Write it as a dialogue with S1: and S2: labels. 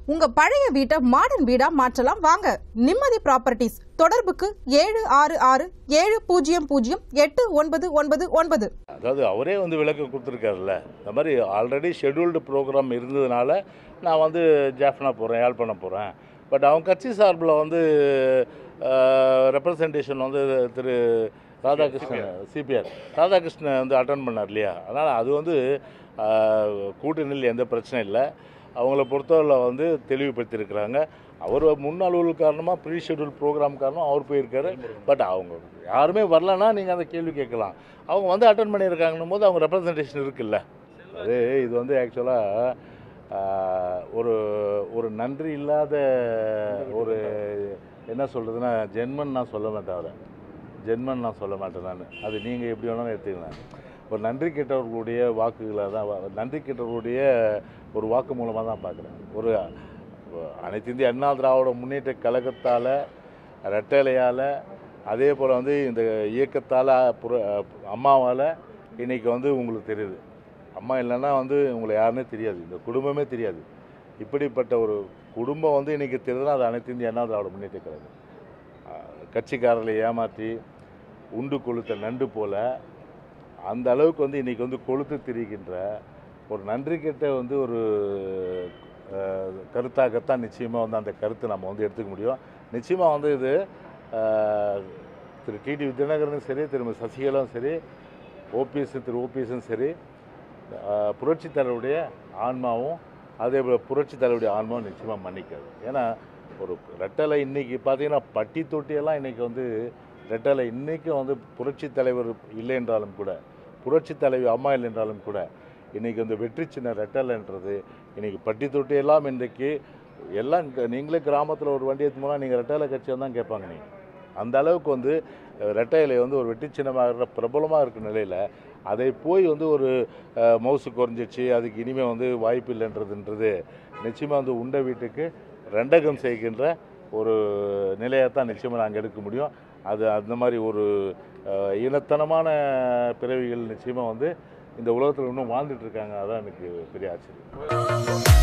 S1: உங்க பழைய வீட்டை மாடர்ன் வீடா மாற்றலாம் வாங்க நிம்மதி ப்ராப்பர்ட்டிஸ் தொடர்புக்கு ஏழு ஆறு ஆறு ஏழு பூஜ்ஜியம் பூஜ்ஜியம் எட்டு ஒன்பது ஒன்பது ஒன்பது
S2: அதாவது அவரே வந்து விளக்கம் கொடுத்துருக்காருல்ல இந்த மாதிரி ஆல்ரெடி ஷெட்யூல்டு ப்ரோக்ராம் இருந்ததுனால நான் வந்து ஜாஃப்னா போகிறேன் யாழ்ப்பாணம் போகிறேன் பட் அவங்க கட்சி சார்பில் வந்து ரெப்ரசன்டேஷன் வந்து திரு ராதாகிருஷ்ணன் சிபிஆர் ராதாகிருஷ்ணன் வந்து அட்டன் பண்ணார் இல்லையா அதனால் அது வந்து ஆஹ், கூட்டணியில் எந்த பிரச்சனையும் இல்லை அவங்கள பொறுத்தவரையில் வந்து தெளிவுபடுத்தியிருக்கிறாங்க அவர் முன் அலுவல் காரணமாக ப்ரீ ஷெட்யூல் ப்ரோக்ராம் காரணம் அவர் போயிருக்காரு பட் அவங்க யாருமே வரலன்னா நீங்கள் அந்த கேள்வி கேட்கலாம் அவங்க வந்து அட்டன் பண்ணியிருக்காங்கன்னும் போது அவங்க ரெப்ரசன்டேஷன் இருக்குல்ல அது இது வந்து ஆக்சுவலாக ஒரு ஒரு நன்றி இல்லாத ஒரு என்ன சொல்கிறதுன்னா ஜென்மன் நான் சொல்ல மாட்டேன் அவரை ஜென்மன் நான் சொல்ல மாட்டேன் நான் அது நீங்கள் எப்படி வேணாலும் எடுத்துக்கலாம் ஒரு நன்றி கெட்டவர்களுடைய வாக்குகளை தான் வா- நன்றி கெட்டவர்களுடைய ஒரு வாக்கு மூலமாக தான் பார்க்குறேன் ஒரு அனைத்து இந்திய அண்ணா திராவிட முன்னேற்ற கழகத்தால் ரெட்டலையால் அதே போல் வந்து இந்த இயக்கத்தால் புற அம்மாவால் இன்றைக்கி வந்து உங்களுக்கு தெரியுது அம்மா இல்லைன்னா வந்து உங்களை யாருன்னே தெரியாது இந்த குடும்பமே தெரியாது இப்படிப்பட்ட ஒரு குடும்பம் வந்து இன்றைக்கி தெரியுதுன்னா அது அனைத்து இந்திய அண்ணா திராவிட முன்னேற்ற கழகம் அஹ் கட்சிக்காரர்களை ஏமாற்றி உண்டு கொளுத்த நண்டு போல அந்த அளவுக்கு வந்து இன்றைக்கி வந்து கொளுத்து திரிகின்ற ஒரு நன்றி கெட்ட வந்து ஒரு அஹ், கருத்தாகத்தான் நிச்சயமாக வந்து அந்த கருத்தை நம்ம வந்து எடுத்துக்க முடியும் நிச்சயமாக வந்து இது அஹ், திரு டிடி வித்யாநகரனும் சரி திரும்ப சசிகலாவும் சரி ஓபிஎஸ் திரு ஓபிஎஸும் சரி அஹ், புரட்சித் தலைவருடைய ஆன்மாவும் அதே போல் புரட்சித் தலைவருடைய ஆன்மாவும் நிச்சயமாக மன்னிக்காது ஏன்னா ஒரு ரெட்டலை இன்னைக்கு பார்த்தீங்கன்னா பட்டி தொட்டியெல்லாம் இன்னைக்கு வந்து ரெட்டலை இன்றைக்கும் வந்து புரட்சித் தலைவர் இல்லை என்றாலும் கூட புரட்சித் தலைவி அம்மா இல்லை என்றாலும் கூட இன்றைக்கி வந்து வெற்றி சின்ன ரெட்டலைன்றது இன்றைக்கி பட்டி தொட்டி எல்லாம் இன்றைக்கு எல்லாம் இங்க- நீங்களே கிராமத்தில் ஒரு வண்டி எடுத்து போனால் நீங்கள் ரெட்டலை கட்சியாக தான் கேட்பாங்க நீங்கள் அந்த அளவுக்கு வந்து அஹ், ரெட்டை இலை வந்து ஒரு வெற்றி சின்னமாக பிரபலமாக இருக்கிற நிலையில் அதை போய் வந்து ஒரு அஹ், மவுசு குறைஞ்சிச்சு அதுக்கு இனிமேல் வந்து வாய்ப்பு இல்லைன்றதுன்றது நிச்சயமாக வந்து உண்ட வீட்டுக்கு ரெண்டகம் செய்கின்ற ஒரு நிலையை தான் நிச்சயமாக நாங்கள் எடுக்க முடியும் அது அந்த மாதிரி ஒரு அஹ், இனத்தனமான பிறவிகள் நிச்சயமாக வந்து இந்த உலகத்தில் இன்னும் வாழ்ந்துட்டு இருக்காங்க அதான் எனக்கு பெரிய ஆச்சரியம்